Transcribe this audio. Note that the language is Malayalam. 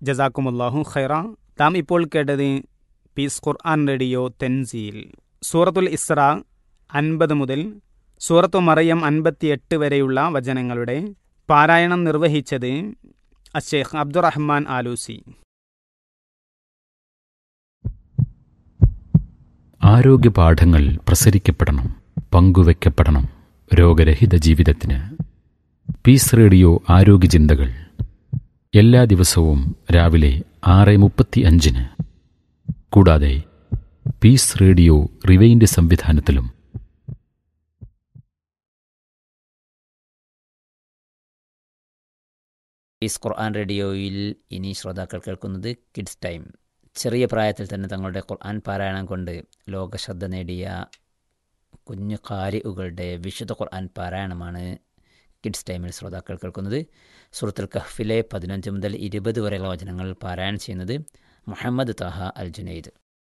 ജസാക്കുമുല്ലാഹു ഖൈറ താം ഇപ്പോൾ കേട്ടത് പീസ് ഖുർആൻ റേഡിയോ തെൻസീൽ സൂറത്തുൽ ഇസ്ര അൻപത് മുതൽ സൂറത്തു മറിയം അൻപത്തിയെട്ട് വരെയുള്ള വചനങ്ങളുടെ പാരായണം നിർവഹിച്ചത് അഷേഖ് അബ്ദുറഹ്മാൻ ആലൂസി ആരോഗ്യ പാഠങ്ങൾ പ്രസരിക്കപ്പെടണം പങ്കുവെക്കപ്പെടണം രോഗരഹിത ജീവിതത്തിന് പീസ് റേഡിയോ ആരോഗ്യ ചിന്തകൾ എല്ലാ ദിവസവും രാവിലെ ആറ് മുപ്പത്തി അഞ്ചിന് കൂടാതെ പീസ് റേഡിയോ റിവൈൻഡ് സംവിധാനത്തിലും പീസ് ഖുർആൻ റേഡിയോയിൽ ഇനി ശ്രോതാക്കൾ കേൾക്കുന്നത് കിഡ്സ് ടൈം ചെറിയ പ്രായത്തിൽ തന്നെ തങ്ങളുടെ ഖുർആൻ പാരായണം കൊണ്ട് ലോകശ്രദ്ധ നേടിയ കുഞ്ഞു കാരികളുടെ വിശുദ്ധ ഖുർആൻ പാരായണമാണ് കിഡ്സ് ടൈമിൽ ശ്രോതാക്കൾ കേൾക്കുന്നത് സുഹൃത്തുൽ കഹ്ഫിലെ പതിനഞ്ച് മുതൽ ഇരുപത് വരെയുള്ള വചനങ്ങൾ പാരായണം ചെയ്യുന്നത് മുഹമ്മദ് താഹ അൽ ജുനൈദ്